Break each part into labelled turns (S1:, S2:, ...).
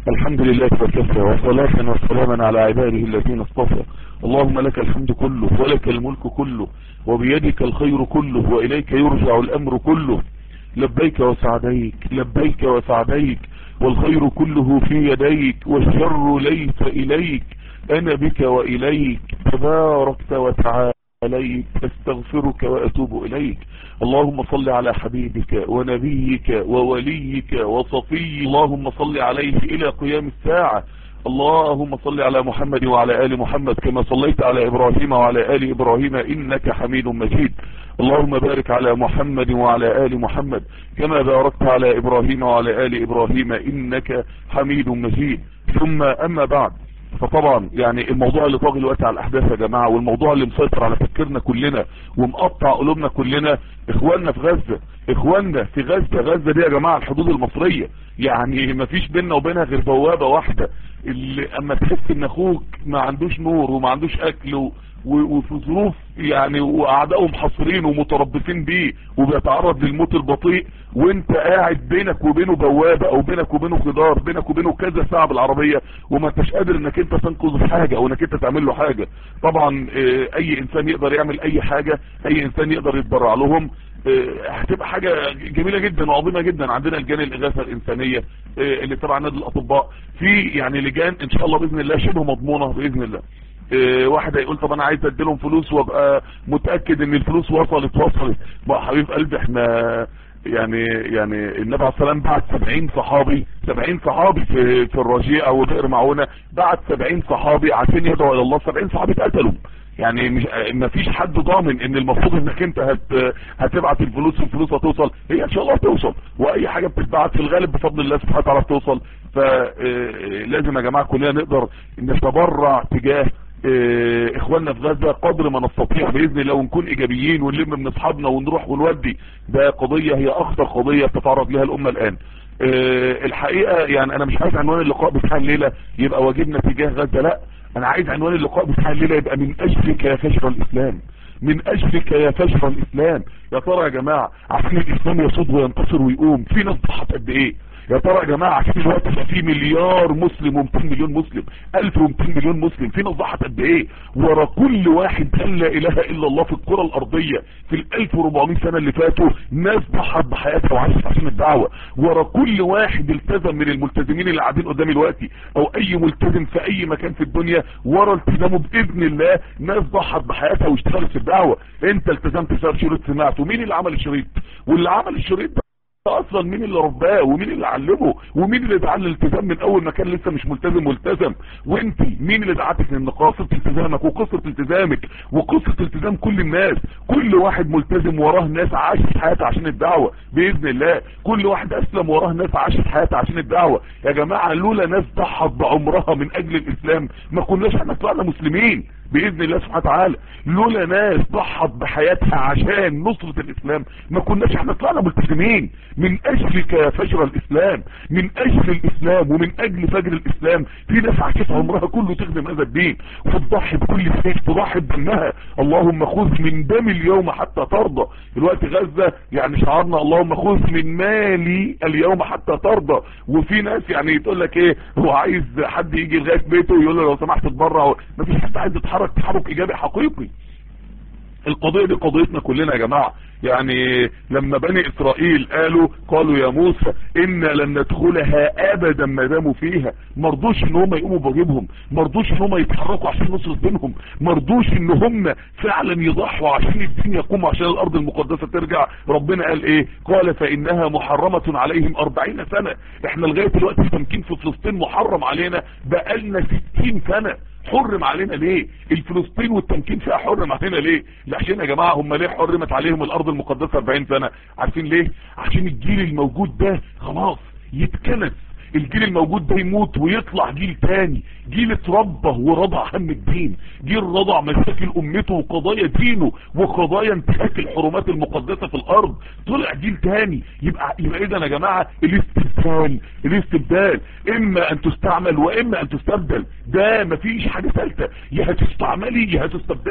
S1: الحمد لله وكفى وصلاة وسلاما على عباده الذين اصطفى اللهم لك الحمد كله ولك الملك كله وبيدك الخير كله وإليك يرجع الأمر كله لبيك وسعديك لبيك وسعديك والخير كله في يديك والشر ليس إليك أنا بك وإليك تباركت وتعالى عليك استغفرك واتوب اليك اللهم صل على حبيبك ونبيك ووليك وصفي اللهم صل عليه الى قيام الساعة اللهم صل على محمد وعلى آل محمد كما صليت على إبراهيم وعلى آل إبراهيم إنك حميد مجيد اللهم بارك على محمد وعلى آل محمد كما باركت على إبراهيم وعلى آل إبراهيم إنك حميد مجيد ثم أما بعد فطبعا يعني الموضوع اللي طاغي الوقت على الاحداث يا جماعة والموضوع اللي مسيطر على تفكيرنا كلنا ومقطع قلوبنا كلنا اخواننا في غزة اخواننا في غزة غزة دي يا جماعة الحدود المصرية يعني ما فيش بيننا وبينها غير بوابة واحدة اللي اما تحس ان اخوك ما عندوش نور وما عندوش اكل و... وفي ظروف يعني واعدائه محصرين ومتربصين بيه وبيتعرض للموت البطيء وانت قاعد بينك وبينه بوابة او بينك وبينه جدار بينك وبينه كذا ساعة بالعربية وما انتش قادر انك انت تنقذ حاجة او انك انت تعمل له حاجة طبعا اي انسان يقدر يعمل اي حاجة اي انسان يقدر يتبرع لهم هتبقى حاجة جميلة جدا وعظيمة جدا عندنا لجان الاغاثة الانسانية اللي تبع نادي الاطباء في يعني لجان ان شاء الله باذن الله شبه مضمونة باذن الله واحد هيقول طب انا عايز اديلهم فلوس وابقى متأكد ان الفلوس وصلت وصلت بقى حبيب قلبي احنا يعني يعني النبي عليه السلام بعت 70 صحابي 70 صحابي في في الرجيع او بئر معونه بعت 70 صحابي عشان يدعوا الى الله 70 صحابي اتقتلوا يعني مش ما فيش حد ضامن ان المفروض انك انت هت هتبعت الفلوس والفلوس هتوصل هي ان شاء الله هتوصل واي حاجه بتتبعت في الغالب بفضل الله سبحانه وتعالى بتوصل فلازم يا جماعه كلنا نقدر نتبرع تجاه اخواننا في غزة قدر ما نستطيع باذن الله ونكون ايجابيين ونلم من اصحابنا ونروح ونودي ده قضية هي اخطر قضية تتعرض لها الامة الان الحقيقة يعني انا مش عايز عنوان اللقاء بتاع الليلة يبقى واجبنا تجاه غزة لا انا عايز عنوان اللقاء بتاع الليلة يبقى من اجلك يا فشر الاسلام من اجلك يا فشر الاسلام يا ترى يا جماعة عشان الاسلام يصد وينتصر ويقوم في ناس ضحت قد ايه يا ترى يا جماعة عشان الوقت في مليار مسلم و200 مليون مسلم 1200 مليون مسلم في ناس ضحت قد ايه ورا كل واحد قال لا اله الا الله في الكرة الارضية في ال 1400 سنة اللي فاتوا ناس ضحت بحياتها وعاشت عشان الدعوة ورا كل واحد التزم من الملتزمين اللي قاعدين قدامي دلوقتي او اي ملتزم في اي مكان في الدنيا ورا التزامه باذن الله ناس ضحت بحياتها واشتغلت في الدعوة انت التزمت بسبب شريط سمعته مين اللي عمل الشريط واللي عمل الشريط ده اصلا مين اللي رباه ومين اللي علمه ومين اللي دعا للالتزام من اول ما كان لسه مش ملتزم ملتزم وانت مين اللي دعاتك لان قصه التزامك وقصه التزامك وقصه التزام كل الناس كل واحد ملتزم وراه ناس عاشت حياتها عشان الدعوه باذن الله كل واحد اسلم وراه ناس عاشت حياتها عشان الدعوه يا جماعه لولا ناس ضحت بعمرها من اجل الاسلام ما كناش احنا طلعنا مسلمين باذن الله سبحانه وتعالى لولا ناس ضحت بحياتها عشان نصرة الاسلام ما كناش احنا طلعنا ملتزمين من اجلك يا فجر الاسلام من اجل الاسلام ومن اجل فجر الاسلام في ناس عاشت عمرها كله تخدم هذا الدين وتضحي بكل سيف تضحي بدمها اللهم خذ من دم اليوم حتى ترضى دلوقتي غزة يعني شعارنا اللهم خذ من مالي اليوم حتى ترضى وفي ناس يعني تقول لك ايه هو عايز حد يجي لغايه بيته ويقول له لو سمحت اتبرع ما فيش حد عايز يتحرك تحرك ايجابي حقيقي القضية دي قضيتنا كلنا يا جماعة يعني لما بني اسرائيل قالوا قالوا يا موسى انا لن ندخلها ابدا ما داموا فيها مرضوش ان هم يقوموا بواجبهم مرضوش ان هم يتحركوا عشان نصرة دينهم مرضوش ان هم فعلا يضحوا عشان الدين يقوم عشان الارض المقدسة ترجع ربنا قال ايه قال فانها محرمة عليهم اربعين سنة احنا لغاية دلوقتي التمكين في فلسطين محرم علينا بقالنا ستين سنة حرم علينا ليه الفلسطين والتمكين فيها حرم علينا ليه عشان يا جماعة هم ليه حرمت عليهم الارض المقدسة 40 سنة عارفين ليه عشان الجيل الموجود ده خلاص يتكنس الجيل الموجود ده يموت ويطلع جيل تاني جيل اتربى ورضع هم الدين جيل رضع مشاكل امته وقضايا دينه وقضايا انتهاك الحرمات المقدسة في الارض طلع جيل تاني يبقى يبقى اذا يا جماعة الاستبدال الاستبدال اما ان تستعمل واما ان تستبدل ده مفيش حاجة ثالثة يا هتستعملي يا هتستبدلي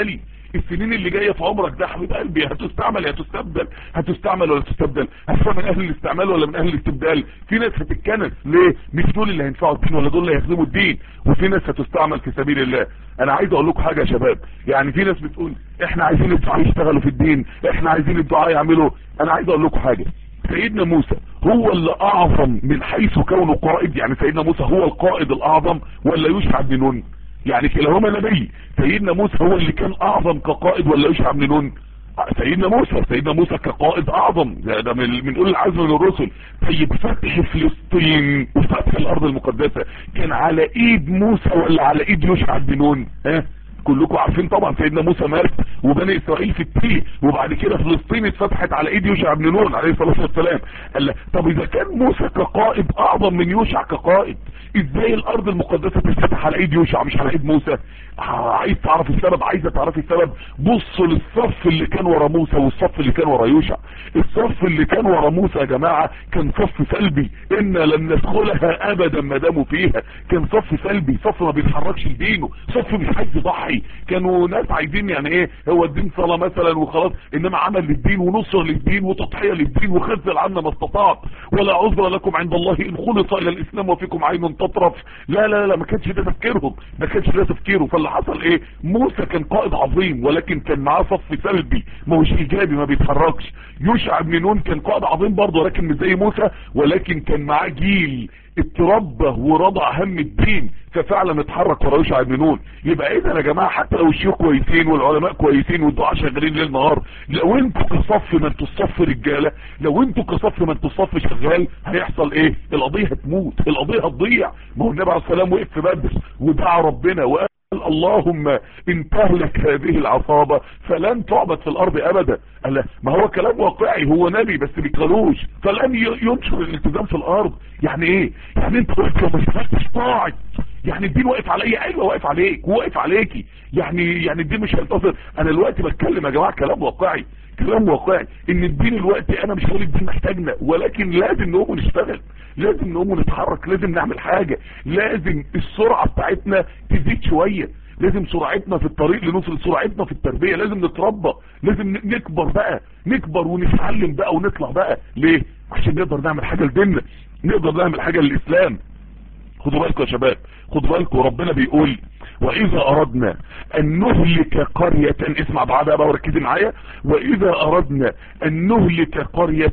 S1: السنين اللي جايه في عمرك ده حبيب قلبي هتستعمل يا تستبدل هتستعمل ولا تستبدل هتكون من اهل الاستعمال ولا من اهل الاستبدال في ناس هتتكنس ليه مش دول اللي هينفعوا الدين ولا دول اللي هيخدموا الدين وفي ناس هتستعمل في سبيل الله انا عايز اقول لكم حاجه يا شباب يعني في ناس بتقول احنا عايزين الدعاء يشتغلوا في الدين احنا عايزين الدعاء يعملوا انا عايز اقول لكم حاجه سيدنا موسى هو اللي اعظم من حيث كونه قائد يعني سيدنا موسى هو القائد الاعظم ولا يوشع بن نون يعني كلاهما نبي سيدنا موسى هو اللي كان اعظم كقائد ولا يوشع بن نون سيدنا موسى سيدنا موسى كقائد اعظم ده, ده من من اولي العزم من الرسل طيب فتح فلسطين وفتح الارض المقدسه كان على ايد موسى ولا على ايد يوشع بن نون ها كلكم عارفين طبعا سيدنا موسى مات وبني اسرائيل في التيه وبعد كده فلسطين اتفتحت على ايد يوشع بن نون عليه الصلاه والسلام قال طب اذا كان موسى كقائد اعظم من يوشع كقائد ازاي الارض المقدسه تتفتح على ايد يوشع مش على ايد موسى عايز تعرف السبب عايزه تعرفي السبب بصوا للصف اللي كان ورا موسى والصف اللي كان ورا يوشع الصف اللي كان ورا موسى يا جماعه كان صف سلبي ان لن ندخلها ابدا ما داموا فيها كان صف سلبي صف ما بيتحركش لدينه صف مش عايز يضحي كانوا ناس عايزين يعني ايه هو الدين صلاه مثلا وخلاص انما عمل للدين ونصر للدين وتضحيه للدين وخذل عنا ما استطعت ولا عذر لكم عند الله ان خلص الى الاسلام وفيكم عين تطرف لا لا لا ما كانش ده تفكيرهم ما كانش ده تفكيره فاللي حصل ايه موسى كان قائد عظيم ولكن كان معاه صف سلبي ما هوش ايجابي ما بيتحركش يوشع بن نون كان قائد عظيم برضه ولكن مش زي موسى ولكن كان معاه جيل اتربى ورضع هم الدين ففعلا اتحرك ورا يوشع بن نون يبقى اذا يا جماعه حتى لو الشيوخ كويسين والعلماء كويسين والدعاء شغالين ليل نهار لو انتوا كصف ما انتوا الصف رجاله لو انتوا كصف ما انتوا الصف شغال هيحصل ايه القضيه هتموت القضيه هتضيع ما هو النبي عليه السلام وقف في بدر ودعا ربنا وقال اللهم ان تهلك هذه العصابة فلن تعبد في الارض ابدا قال ما هو كلام واقعي هو نبي بس بيقالوش فلن ينشر الالتزام في الارض يعني ايه يعني انت وقت لو ما اشتغلتش طاعت يعني الدين واقف عليا ايوه واقف عليك واقف عليكي يعني يعني الدين مش هينتصر انا دلوقتي بتكلم يا جماعه كلام واقعي كلام واقعي ان الدين الوقت انا مش هقول الدين محتاجنا ولكن لازم نقوم نشتغل لازم نقوم نتحرك لازم نعمل حاجة لازم السرعة بتاعتنا تزيد شوية لازم سرعتنا في الطريق لنوصل سرعتنا في التربية لازم نتربى لازم نكبر بقى نكبر ونتعلم بقى ونطلع بقى ليه عشان نقدر نعمل حاجة لديننا نقدر نعمل حاجة للإسلام خدوا بالكم يا شباب خدوا بالكم ربنا بيقول واذا اردنا ان نهلك قرية اسمع بعدها بقى وركزي معايا واذا اردنا ان نهلك قرية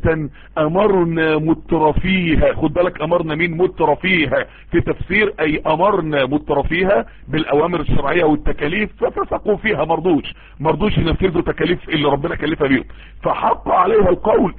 S1: امرنا مترفيها خد بالك امرنا مين مترفيها في تفسير اي امرنا مترفيها بالاوامر الشرعية والتكاليف ففسقوا فيها مرضوش مرضوش ينفذوا تكاليف اللي ربنا كلفها بيهم فحق عليها القول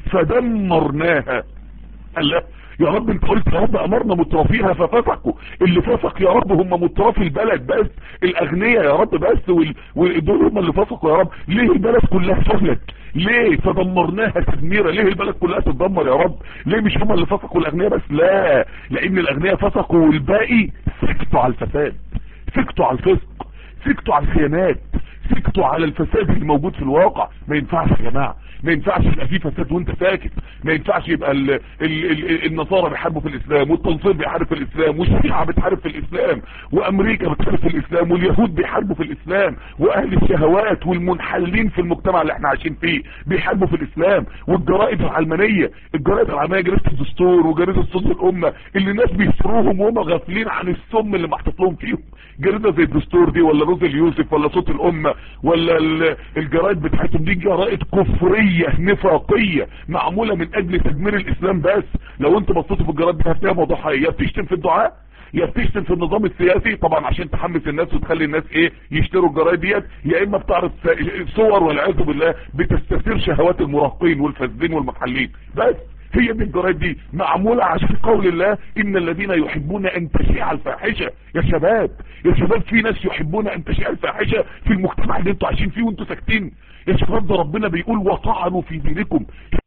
S1: فدمرناها الله يا رب انت قلت يا رب امرنا مترفيها ففسقوا اللي فسق يا رب هم مترفي البلد بس الاغنياء يا رب بس ودول هم اللي فسقوا يا رب ليه البلد كلها فسدت ليه فدمرناها تدميرا ليه البلد كلها تتدمر يا رب ليه مش هم اللي فسقوا الاغنياء بس لا لان الاغنياء فسقوا والباقي سكتوا على الفساد سكتوا على الفسق سكتوا على الخيانات سكتوا على الفساد اللي موجود في الواقع ما ينفعش يا جماعه ما ينفعش يبقى في فساد وانت ساكت ما ينفعش يبقى ال ال ال النصارى بيحاربوا في الاسلام والتنصير بيحارب في الاسلام والشيعة بتحارب في الاسلام وامريكا بتحارب في الاسلام واليهود بيحاربوا في الاسلام واهل الشهوات والمنحلين في المجتمع اللي احنا عايشين فيه بيحاربوا في الاسلام والجرائد العلمانية الجرائد العلمانية جريدة الدستور وجريدة صوت الامة اللي الناس بيشتروهم وهم غافلين عن السم اللي محطوط لهم فيهم جريدة زي الدستور دي ولا روز اليوسف ولا صوت الامة ولا الجرائد بتاعتهم دي جرائد كفرية نفاقية معمولة من اجل تدمير الاسلام بس لو انت بصيتوا في الجرائد دي هتلاقيها موضوعها يا بتشتم في الدعاء يا بتشتم في النظام السياسي طبعا عشان تحمس الناس وتخلي الناس ايه يشتروا الجرايد ديت يا اما بتعرض صور والعياذ بالله بتستثير شهوات المراهقين والفاسدين والمحلين بس هي دي الجرايد دي معمولة عشان قول الله ان الذين يحبون ان تشيع الفاحشة يا شباب يا شباب في ناس يحبون ان تشيع الفاحشة في المجتمع اللي انتوا عايشين فيه وانتوا ساكتين يا شباب ده ربنا بيقول وطعنوا في دينكم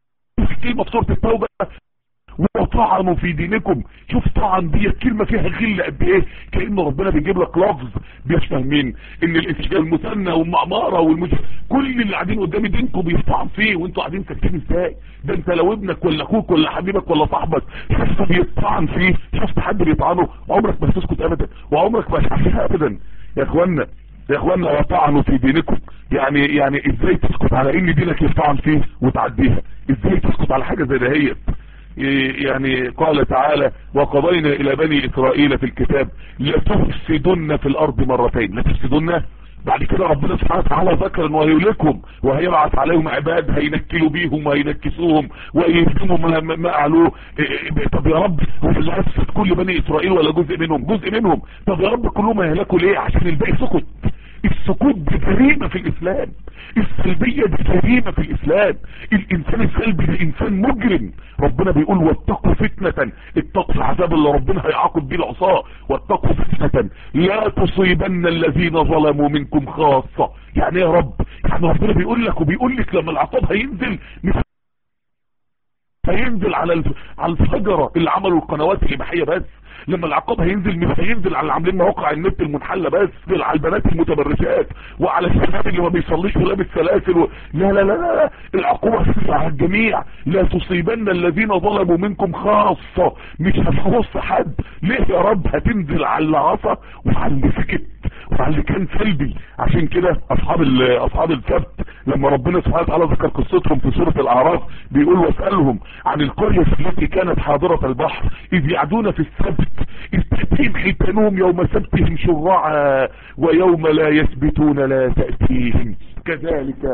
S1: في كلمة في سورة التوبة وطعنوا في دينكم شوف طعن دي كلمة فيها غل قد ايه كأن ربنا بيجيب لك لفظ بيشفه مين ان الاشجال المثنى والمعمارة والمج... كل اللي قاعدين قدام دينكم بيطعن فيه وانتوا قاعدين ساكتين ازاي ده انت لو ابنك ولا اخوك ولا حبيبك ولا صاحبك شفت بيطعن فيه شفت حد بيطعنه عمرك ما هتسكت ابدا وعمرك ما هتعرفها ابدا يا اخوانا يا اخوانا وطعنوا في دينكم يعني يعني ازاي تسكت على ان دينك يطعن فيه وتعديها ازاي تسكت على حاجة زي دهيت يعني قال تعالى وقضينا الى بني اسرائيل في الكتاب لتفسدن في الارض مرتين لتفسدن بعد كده ربنا سبحانه وتعالى ذكر انه هيهلكهم وهيبعث عليهم عباد هينكلوا بيهم وهينكسوهم ويهدموا ما, ما قالوه طب يا رب هو اللي هيفسد كل بني اسرائيل ولا جزء منهم جزء منهم طب يا رب كلهم هيهلكوا ليه عشان الباقي سكت السكوت دي جريمة في الاسلام السلبية دي جريمة في الاسلام الانسان السلبي ده انسان مجرم ربنا بيقول واتقوا فتنة اتقوا العذاب اللي ربنا هيعاقب بيه العصاة واتقوا فتنة لا تصيبن الذين ظلموا منكم خاصة يعني يا رب يعني ربنا بيقول لك وبيقول لك لما العقاب هينزل هينزل على على الفجرة اللي عملوا القنوات الاباحية بس لما العقاب هينزل مش هينزل على عاملين مواقع النت المنحله بس على البنات المتبرجات وعلى الشباب اللي ما بيصليش ولابس سلاسل و... لا لا لا لا العقوبه هتنزل على الجميع لا تصيبن الذين ظلموا منكم خاصه مش هتخص حد ليه يا رب هتنزل على اللي عصى وعلى اللي سكت وعلى اللي كان سلبي عشان كده اصحاب اصحاب السبت لما ربنا سبحانه وتعالى ذكر قصتهم في سوره الاعراف بيقول واسالهم عن القريه التي كانت حاضره البحر اذ يعدون في السبت إذ تأتيهم حيتانهم يوم سبتهم شرعا ويوم لا يثبتون لا تأتيهم كذلك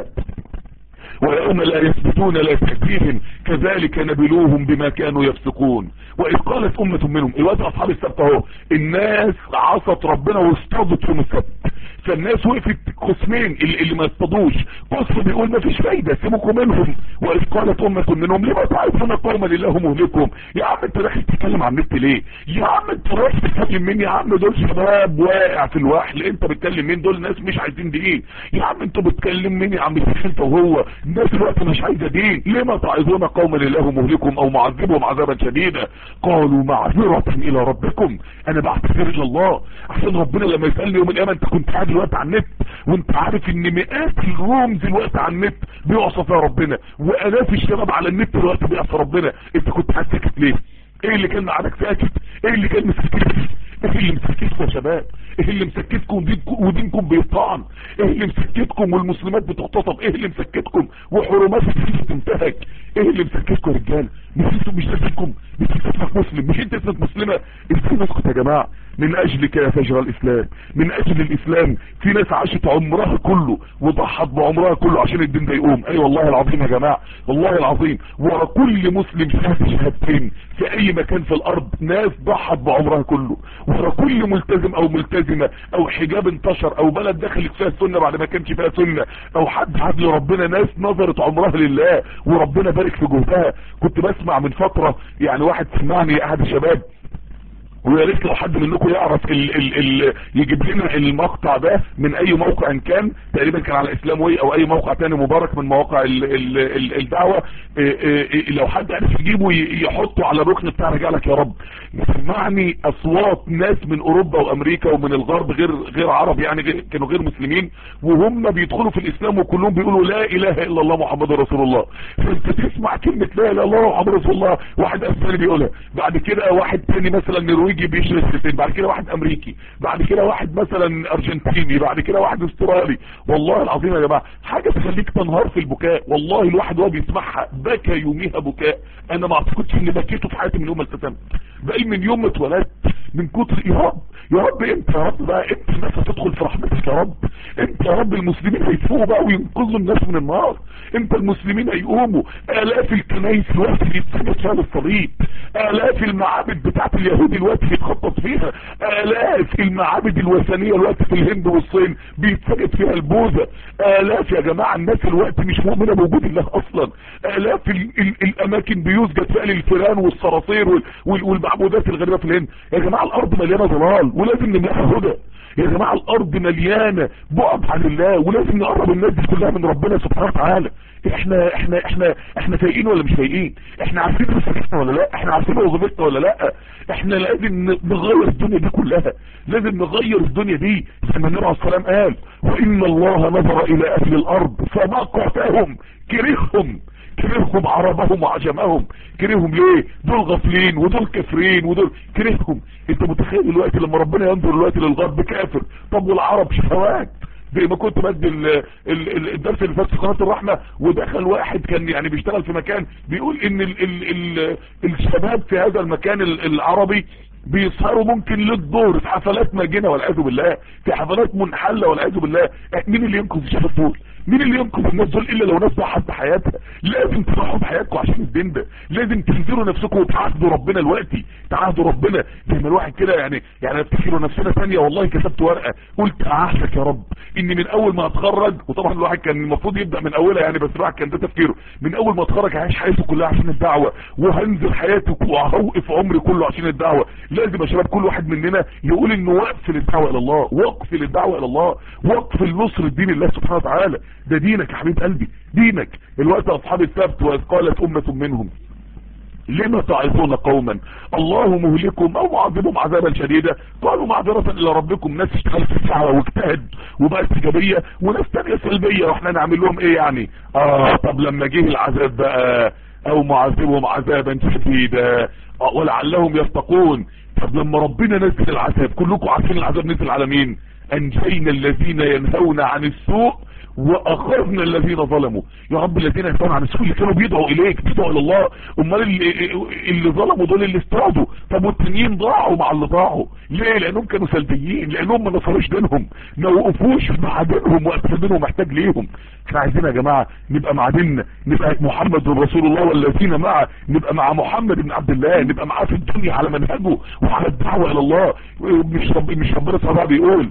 S1: ويوم لا يثبتون لا تأتيهم كذلك نبلوهم بما كانوا يفسقون وإذ قالت أمة منهم الوقت أصحاب السبت اهو الناس عصت ربنا واصطادت يوم السبت فالناس وقفت قسمين اللي, اللي ما اصطادوش قسم بيقول ما فيش فايدة سيبكم منهم وإذ قالت أمة منهم لما تعرفون قوما لله مهلكهم يا عم انت رايح تتكلم عن النت ليه يا عم انت رايح تتكلم مين يا عم دول شباب واقع في الوحل انت بتكلم مين دول ناس مش عايزين دين يا عم انت بتكلم مين يا عم انت وهو الناس الوقت مش عايزة دين لما تعظون قوما لله مهلكهم او معذبهم عذابا شديدا قالوا معذرة الى ربكم انا بعتذر الى الله عشان ربنا لما يسألني يوم القيامة انت كنت قاعد الوقت على النت وانت عارف ان مئات الرومز الوقت على النت بيعصى فيها ربنا والاف الشباب على النت الوقت بيعصى ربنا انت كنت قاعد ساكت ليه ايه اللي كان معادك ساكت ايه اللي كان مسكتك ايه اللي مسكتكم يا شباب ايه اللي مسكتكم ودينكم, ودينكم بيطعن ايه اللي مسكتكم والمسلمات بتغتصب ايه اللي مسكتكم وحرمات بتنتهك ايه اللي مسكتكم يا رجاله مش انتوا مش اسمكم مش انت اسمك مسلم مش انت اسمك مسلمه ازاي نسكت يا جماعه من اجلك يا فجر الاسلام من اجل الاسلام في ناس عاشت عمرها كله وضحت بعمرها كله عشان الدين ده يقوم اي أيوة والله العظيم يا جماعه والله العظيم ورا كل مسلم شهاده شهادتين في اي مكان في الارض ناس ضحت بعمرها كله ورا كل ملتزم او ملتزمه او حجاب انتشر او بلد دخلت فيها السنه بعد ما كانش فيها سنه او حد عدل ربنا ناس نظرت عمرها لله وربنا بارك في جهدها كنت بسمع من فتره يعني واحد سمعني احد الشباب ويا ريت لو حد منكم يعرف ال ال ال يجيب لنا المقطع ده من اي موقع ان كان تقريبا كان على اسلام واي او اي موقع تاني مبارك من مواقع ال ال ال الدعوة لو حد عرف يجيبه يحطه على الركن بتاع رجالك يا رب يسمعني اصوات ناس من اوروبا وامريكا ومن الغرب غير غير عرب يعني غير كانوا غير مسلمين وهم بيدخلوا في الاسلام وكلهم بيقولوا لا اله الا الله محمد رسول الله فانت تسمع كلمة لا اله الا الله محمد رسول الله واحد اسباني بيقولها بعد كده واحد تاني مثلا نرويجي نرويجي بيشرب السيسين بعد كده واحد امريكي بعد كده واحد مثلا ارجنتيني بعد كده واحد استرالي والله العظيم يا جماعه حاجه تخليك تنهار في البكاء والله الواحد وهو بيسمعها بكى يوميها بكاء انا ما اعتقدش اني بكيته في حياتي من يوم ما التزمت بقى من يوم ما اتولدت من كتر يا رب يا رب انت يا رب بقى انت الناس هتدخل في رحمتك يا رب انت يا رب المسلمين هيفوقوا بقى وينقذوا الناس من النار انت المسلمين هيقوموا الاف الكنايس الوقت بيتسجد فيها للصليب الاف المعابد بتاعت اليهود الوقت بيتخطط فيها الاف المعابد الوثنيه الوقت في الهند والصين بيتسجد فيها البوذا الاف يا جماعه الناس الوقت مش مؤمنه بوجود الله اصلا الاف ال ال الاماكن بيسجد فيها للفيران والصراصير وال وال والمعبودات الغريبه في الهند يا جماعه الارض مليانه ضلال ولازم نملاها هدى يا جماعة الارض مليانة بعد عن الله ولازم نقرب الناس دي كلها من ربنا سبحانه وتعالى احنا احنا احنا احنا فايقين ولا مش فايقين احنا عارفين رسالتنا ولا لا احنا عارفين وظيفتنا ولا لا احنا لازم نغير الدنيا دي كلها لازم نغير الدنيا دي زي ما النبي عليه السلام قال وان الله نظر الى اهل الارض فمقتهم كرههم كرههم عربهم وعجمهم كرههم ليه دول غافلين ودول كافرين ودول كرههم انت متخيل دلوقتي لما ربنا ينظر دلوقتي للغرب كافر طب والعرب شهوات زي ما كنت بدي ال- ال- ال- الدرس اللي فات في قناه الرحمه ودخل واحد كان يعني بيشتغل في مكان بيقول ان ال ال ال الشباب في هذا المكان ال- العربي بيسهروا ممكن للدور في حفلات ماجنه والعياذ بالله في حفلات منحله والعياذ بالله مين اللي ينقذ الشباب دول مين اللي ينقذ الناس دول الا لو ناس ضحت بحياتها لازم تضحوا بحياتكم عشان الدين ده لازم تنزلوا نفسكم وتعاهدوا ربنا دلوقتي تعاهدوا ربنا زي ما الواحد كده يعني يعني افتكروا نفسنا ثانيه والله كتبت ورقه قلت اعهدك يا رب ان من اول ما اتخرج وطبعا الواحد كان المفروض يبدا من اولها يعني بس الواحد كان ده تفكيره من اول ما اتخرج هعيش حياتي كلها عشان الدعوه وهنزل حياتي وهوقف عمري كله عشان الدعوه لازم يا شباب كل واحد مننا يقول انه وقف للدعوه الى الله وقف للدعوه الى الله وقف لنصر دين الله سبحانه وتعالى ده دينك يا حبيب قلبي دينك الوقت اصحاب السبت واذ قالت امه منهم لما تعظون قوما الله مهلكهم او معذبهم عذابا شديدا قالوا معذرة الى ربكم ناس اشتغلت في الدعوه واجتهد وبقت ايجابيه وناس تانية سلبيه واحنا نعمل لهم ايه يعني اه طب لما جه العذاب بقى او معذبهم عذابا شديدا آه ولعلهم يتقون طب لما ربنا نزل العذاب كلكم عارفين العذاب نزل على مين انجينا الذين ينهون عن السوء واخذنا الذين ظلموا يا رب الذين ينهون عن السوء اللي كانوا بيدعوا اليك بيدعوا الى الله امال اللي, اللي ظلموا دول اللي استعدوا طب والتانيين ضاعوا مع اللي ضاعوا ليه لانهم كانوا سلبيين لانهم ما نصروش دينهم ما وقفوش مع دينهم وقت دينهم محتاج ليهم احنا عايزين يا جماعه نبقى مع ديننا نبقى محمد رسول الله والذين معه نبقى مع محمد بن عبد الله نبقى معاه في الدنيا على منهجه وعلى الدعوه الى الله مش رب مش ربنا سبحانه بيقول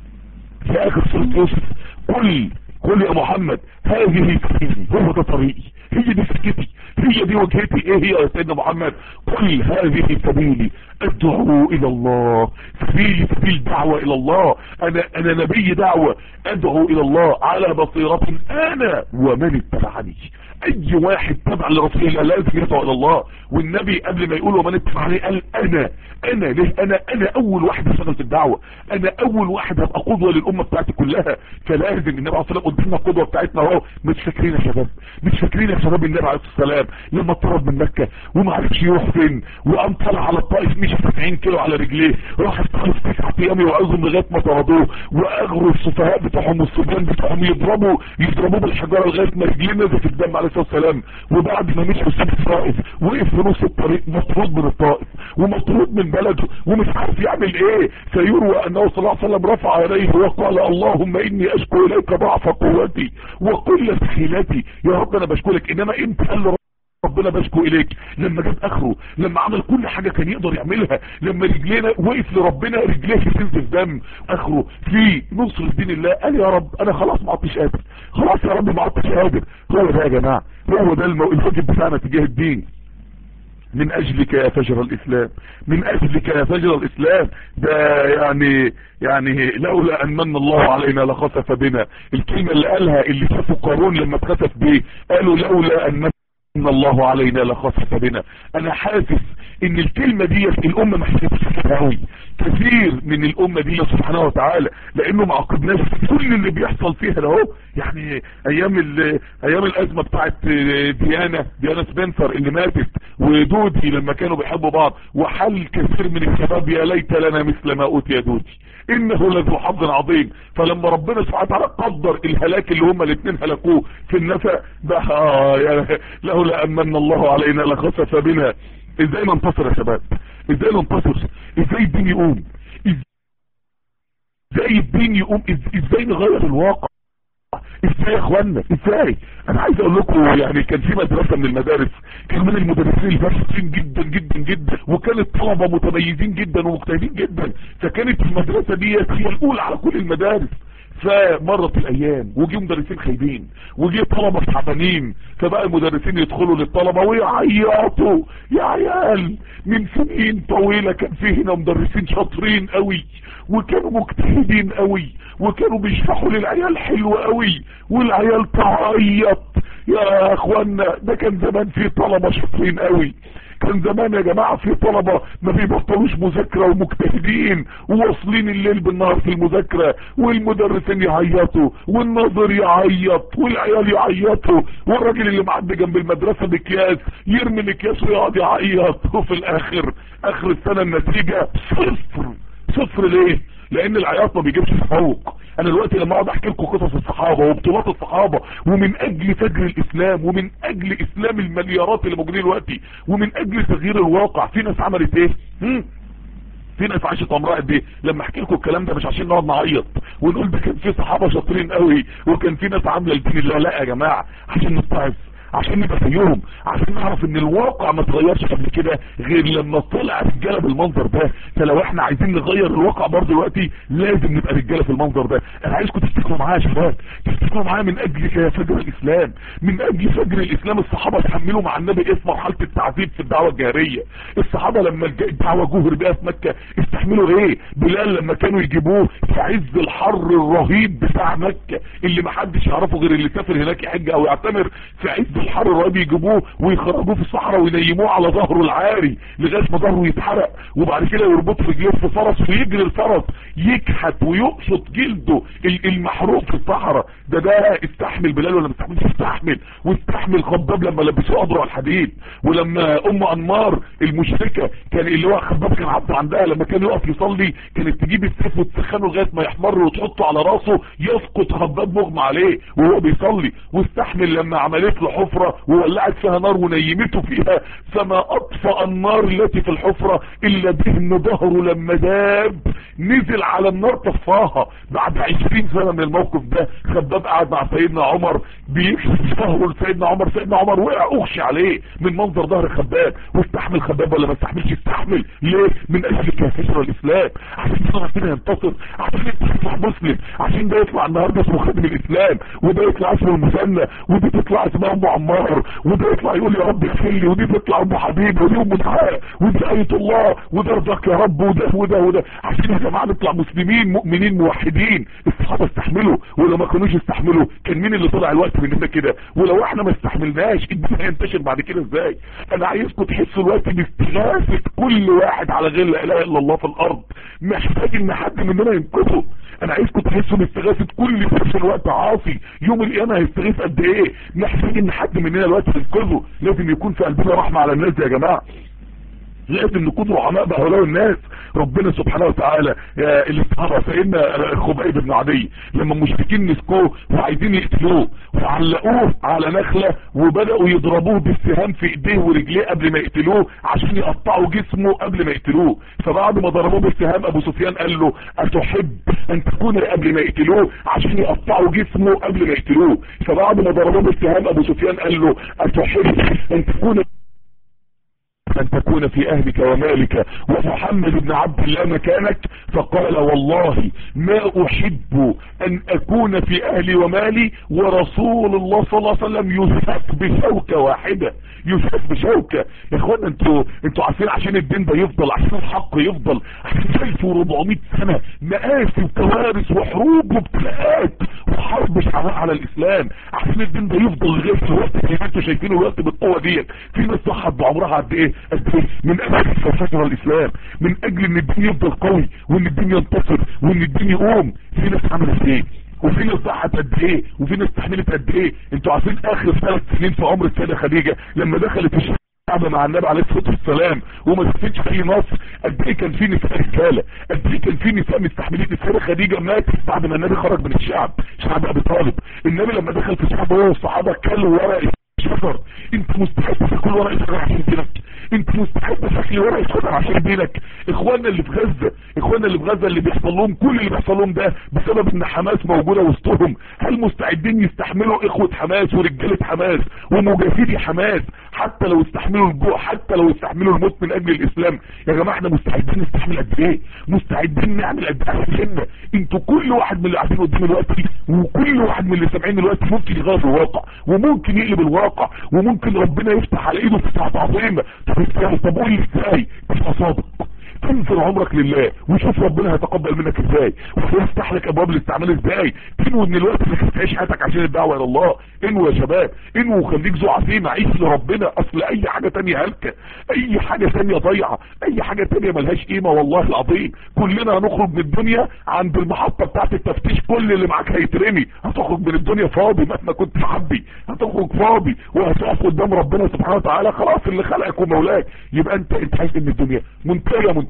S1: في اخر سوره يوسف قل قل يا محمد هذه سبيلي هو ده طريقي هي دي سكتي هي دي وجهتي ايه هي يا سيدنا محمد قل هذه سبيلي ادعو الى الله سبيلي سبيل دعوة الى الله انا انا نبي دعوة ادعو الى الله على بصيرة انا ومن اتبعني اي واحد تبع لرسول الله لازم يدعو الى الله والنبي قبل ما يقول ومن اتبعني قال انا انا ليه انا انا اول واحد اشتغل في الدعوة انا اول واحد هبقى قدوة للامة بتاعتي كلها فلازم النبي عليه الصلاة والسلام قدامنا القدوة بتاعتنا اهو مش فاكرين يا شباب مش فاكرين يا شباب النبي عليه الصلاة والسلام لما اضطرب من مكة وما عرفش يروح فين وقام طلع على الطائف مشي 70 كيلو على رجليه راح الطائف تسعة ايام يوعظهم لغاية ما طردوه واغروا السفهاء بتوعهم والصبيان بتوعهم يضربوا يضربوه بالحجارة لغاية ما رجليه نزلت الدم عليه الصلاة والسلام وبعد ما مشي وساب الطائف وقف في نص الطريق مطرود من الطائف ومطرود من بلده ومش عارف يعمل ايه فيروى انه صلى الله عليه وسلم رفع يديه وقال اللهم اني اشكو اليك ضعف قوتي وقلة حيلتي يا رب انا بشكرك انما انت قال له ربنا بشكو اليك لما جاب اخره لما عمل كل حاجة كان يقدر يعملها لما رجلينا وقف لربنا رجليه تنزل دم اخره في نصر دين الله قال يا رب انا خلاص ما عدتش قادر خلاص يا رب ما عدتش قادر هو ده يا جماعة هو ده المو... الواجب بتاعنا تجاه الدين من اجلك يا فجر الاسلام من اجلك يا فجر الاسلام ده يعني يعني لولا ان من الله علينا لخسف بنا الكلمة اللي قالها اللي شافوا قارون لما اتخسف بيه قالوا لولا ان من ان الله علينا لخسف بنا انا حاسس ان الكلمة دي الامة محتاجة قوي كثير من الامة دي سبحانه وتعالى لانه ما عقدناش كل اللي بيحصل فيها ده اهو يعني ايام ايام الازمة بتاعت ديانا ديانا سبنسر اللي ماتت ودودي لما كانوا بيحبوا بعض وحل كثير من الشباب يا ليت لنا مثل ما اوتي دودي انه لذو حظ عظيم فلما ربنا سبحانه وتعالى قدر الهلاك اللي هما الاثنين هلكوه في النفق ده آه يعني لولا امن الله علينا لخسف بنا ازاي ننتصر يا شباب ازاي ننتصر ازاي الدين يقوم ازاي الدين يقوم ازاي نغير الواقع ازاي يا اخوانا ازاي انا عايز اقول لكم يعني كان في مدرسة من المدارس كان من المدرسين الفاشلين جدا جدا جدا وكانت طلبة متميزين جدا ومجتهدين جدا فكانت المدرسة دي هي الاولى على كل المدارس فمرت الايام وجي مدرسين خايبين وجي طلبة تعبانين فبقى المدرسين يدخلوا للطلبة ويعيطوا يا عيال من سنين طويلة كان في هنا مدرسين شاطرين قوي وكانوا مجتهدين قوي وكانوا بيشرحوا للعيال حلو قوي والعيال تعيط يا اخوانا ده كان زمان في طلبة شاطرين قوي كان زمان يا جماعة في طلبة ما بيبطلوش مذاكرة ومجتهدين وواصلين الليل بالنهار في المذاكرة والمدرسين يعيطوا والناظر يعيط والعيال يعيطوا والراجل اللي معدي جنب المدرسة بكياس يرمي الاكياس ويقعد يعيط وفي الاخر اخر السنة النتيجة صفر صفر ليه لان العياط ما بيجيبش تفوق انا دلوقتي لما اقعد احكي لكم قصص الصحابه وبطولات الصحابه ومن اجل فجر الاسلام ومن اجل اسلام المليارات اللي موجودين دلوقتي ومن اجل تغيير الواقع في ناس عملت ايه هم؟ في ناس عاشت عمرها قد ايه لما احكي لكم الكلام ده مش عشان نقعد نعيط ونقول ده كان في صحابه شاطرين قوي وكان في ناس عامله لدين الله لا يا جماعه عشان نتعظ عشان نبقى زيهم عشان نعرف ان الواقع ما اتغيرش قبل كده غير لما طلع رجاله بالمنظر ده فلو احنا عايزين نغير الواقع برضه دلوقتي لازم نبقى رجاله في المنظر ده انا عايزكم تفتكروا معايا يا شباب تفتكروا معايا من اجل فجر الاسلام من اجل فجر الاسلام الصحابه تحملوا مع النبي ايه في مرحله التعذيب في الدعوه الجاهريه الصحابه لما الدعوه جهر بها في مكه استحملوا ايه بلال لما كانوا يجيبوه في عز الحر الرهيب بتاع مكه اللي ما حدش يعرفه غير اللي سافر هناك يحج او يعتمر في عز الحر الرهيب يجيبوه ويخرجوه في الصحراء وينيموه على ظهره العاري لغايه ما ظهره يتحرق وبعد كده يربطوا رجليه في فرس ويجري الفرس يكحت ويقشط جلده المحروق في الصحراء ده ده استحمل بلال ولا ما استحملش استحمل واستحمل خباب لما لبسوه اضرع الحديد ولما ام انمار المشركه كان اللي هو خباب كان عبد عندها لما كان يقف يصلي كانت تجيب السيف وتسخنه لغايه ما يحمر وتحطه على راسه يسقط خباب مغمى عليه وهو بيصلي واستحمل لما عملت له حفره وولعت فيها نار ونيمته فيها فما اطفأ النار التي في الحفرة الا دهن ظهره لما داب نزل على النار طفاها بعد عشرين سنة من الموقف ده خباب قعد مع سيدنا عمر بيكشف ظهره لسيدنا عمر سيدنا عمر وقع اغشي عليه من منظر ظهر خباب واستحمل خباب ولا ما استحملش استحمل ليه من اجل كافشر الاسلام عشان كده ربنا ينتصر عشان يطلع مسلم عشان ده يطلع النهارده اسمه خادم الاسلام وده يطلع اسمه المثنى ودي تطلع اسمها ام عمار وده يطلع يقول يا رب اغفر لي ودي تطلع ام حبيب ودي ام دعاء ودي ايه الله وده رضاك يا رب وده وده وده عشان يا جماعه نطلع مسلمين مؤمنين موحدين الصحابه استحملوا ولو ما كانوش يستحملوا كان مين اللي طلع الوقت مننا كده ولو احنا ما استحملناش الدين هينتشر بعد كده ازاي انا عايزكم تحسوا الوقت باستغاثه كل واحد على غير لا اله الا الله في الارض محتاج ان حد مننا ينقذه انا عايزكم تحسوا باستغاثه كل في الوقت عاصي يوم القيامه هيستغيث قد ايه محتاج ان حد مننا الوقت ينقذه لازم يكون في قلبنا رحمه على الناس يا جماعه لازم نكون رحماء بهؤلاء الناس ربنا سبحانه وتعالى اللي صحابه سيدنا خبيب بن عدي لما المشركين مسكوه وعايزين يقتلوه وعلقوه على نخله وبداوا يضربوه بالسهام في ايديه ورجليه قبل ما يقتلوه عشان يقطعوا جسمه قبل ما يقتلوه فبعد ما ضربوه بالسهام ابو سفيان قال له اتحب ان تكون قبل ما يقتلوه عشان يقطعوا جسمه قبل ما يقتلوه فبعد ما ضربوه بالسهام ابو سفيان قال له اتحب ان تكون أن تكون في أهلك ومالك ومحمد بن عبد الله مكانك فقال والله ما أحب أن أكون في أهلي ومالي ورسول الله صلى الله عليه وسلم يسك بشوكة واحدة يسك بشوكة يا اخوانا انتوا انتوا عارفين عشان الدين ده يفضل عشان الحق يفضل عشان 1400 سنة مآسي وكوارث وحروب وابتلاءات وحرب شعراء على الإسلام عشان الدين ده يفضل لغاية الوقت اللي انتوا شايفينه الوقت بالقوة ديت في ناس ضحت بعمرها قد ايه من اجل فشل الاسلام من اجل ان الدين يفضل قوي وان الدين ينتصر وان الدين يقوم في ناس عملت ايه وفي ناس ضحت قد ايه وفي ناس استحملت قد ايه انتوا عارفين اخر ثلاث سنين في عمر السيده خديجه لما دخلت الشعب مع النبي عليه الصلاه والسلام وما شافتش اي نصر قد ايه كان في نساء رجاله قد ايه كان في نساء مستحملين السيده خديجه ماتت بعد ما النبي خرج من الشعب شعب ابي طالب النبي لما دخل في الشعب هو والصحابه كلوا ورق شجر انت مستحب تاكل ورق شجر عشان دينك انت مستحب تاكل ورق شجر عشان دينك اخواننا اللي في غزه اخواننا اللي في غزه اللي بيحصل لهم كل اللي بيحصل لهم ده بسبب ان حماس موجوده وسطهم هل مستعدين يستحملوا اخوه حماس ورجاله حماس ومجاهدي حماس حتى لو استحملوا الجوع حتى لو استحملوا الموت من اجل الاسلام يا جماعه احنا مستعدين نستحمل قد ايه مستعدين نعمل قد ايه عشان انتوا كل واحد من اللي قاعدين قدام دلوقتي وكل واحد من اللي سامعين دلوقتي ممكن يغير الواقع وممكن يقلب الواقع وممكن ربنا يفتح على ايده فتحات عظيمه طب ازاي طب قول لي ازاي تبقى صادق تنزل عمرك لله وشوف ربنا هيتقبل منك ازاي ويفتح لك ابواب الاستعمال ازاي تنوي ان الوقت انك تعيش حياتك عشان الدعوه الى الله انوي يا شباب انوي وخليك ذو عزيمه عيش لربنا اصل اي حاجه تانية هلكه اي حاجه تانية ضايعه اي حاجه تانية ملهاش قيمه والله العظيم كلنا هنخرج من الدنيا عند المحطه بتاعت التفتيش كل اللي معاك هيترمي هتخرج من الدنيا فاضي مهما كنت محبي هتخرج فاضي وهتقف قدام ربنا سبحانه وتعالى خلاص اللي خلقك ومولاك يبقى انت انت عايز من الدنيا منتهيه منتهيه